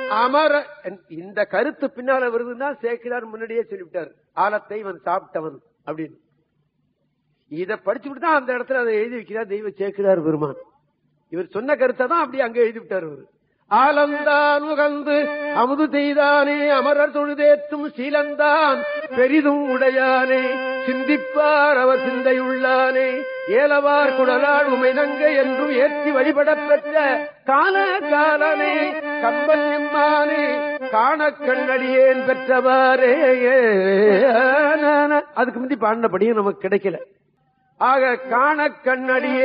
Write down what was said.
அமர இந்த கருத்து பின்னால வருதுன்னா சேக்கிரார் முன்னாடியே சொல்லிவிட்டார் ஆலத்தை இவன் சாப்பிட்டவன் அப்படின்னு இத படிச்சுட்டு தான் அந்த இடத்துல அதை எழுதி வைக்கிறார் தெய்வ சேக்கிரார் பெருமான் இவர் சொன்ன கருத்தை தான் அப்படி அங்க எழுதி விட்டார் அவரு ஆலந்தான் உகந்து அமுது செய்தானே அமரர் தொழுதேத்தும் சீலந்தான் பெரிதும் உடையானே சிந்திப்பார் அவர் சிந்தையுள்ளானே ஏலவார் குடலால் உமைநங்க என்றும் ஏற்றி வழிபடப் பெற்ற கால காலனே கம்பன் எம்மானே காண கண்ணடியேன் பெற்றவாறே அதுக்கு முந்தி பாடினபடியும் நமக்கு கிடைக்கல ஆக காண கண்ணடியே